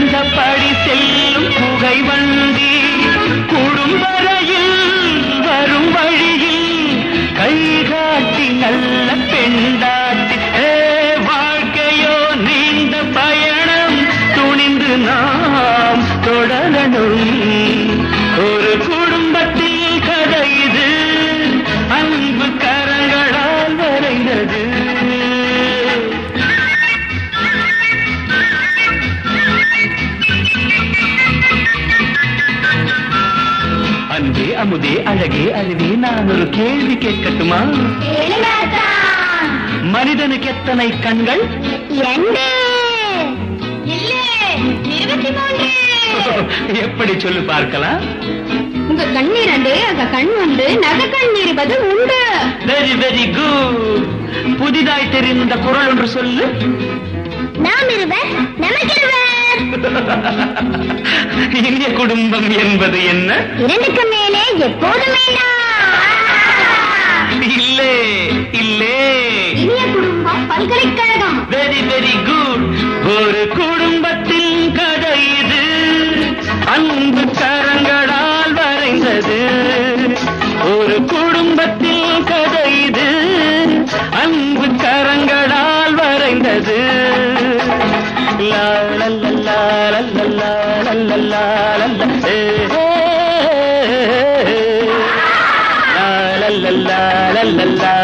நடந்தபடி செல்லும் புகை வண்டி குடும்பரையில் வரும் வழியில் கை காட்டி நல்ல பெண்டாட்டி ஏ வாழ்க்கையோ நீண்ட பயணம் துணிந்து நாம் தொடரணும் ஒரு குடும்பத்தில் கதை இது அன்பு கரங்களால் வரைந்தது அன்பே அமுதே அழகே அருவே நான் ஒரு கேள்வி கேட்கட்டுமா மனிதனுக்கு எத்தனை கண்கள் எண்டு இல்லே இருபத்தி மூன்று எப்படி சொல்லு பார்க்கலாம் உங்க கண்ணீர் ரெண்டு அங்க கண் உண்டு நகை கண் இருப்பது உண்டு வெரி வெரி குட் புதிதாய் தெரிந்த குரல் ஒன்று சொல்லு நாம் இருவர் நமக்கிருவர் இந்திய குடும்பம் என்பது என்ன இரண்டுக்கு மேலே எப்போதும் வேண்டாம் இல்லே இல்லே இனிய குடும்பம் பல்கலைக்கழகம் வெரி வெரி குட் ஒரு குடும்பத்தின் கதை இது அன்பு கரங்களால் வரைந்தது ஒரு குடும்பத்தின் கதை இது அன்பு கரங்களால் வரைந்தது லா லா லா லா லா லா லா லா லா லா ஏ, ஏ, ஏ, ஏ. லா லா லா லா லா லா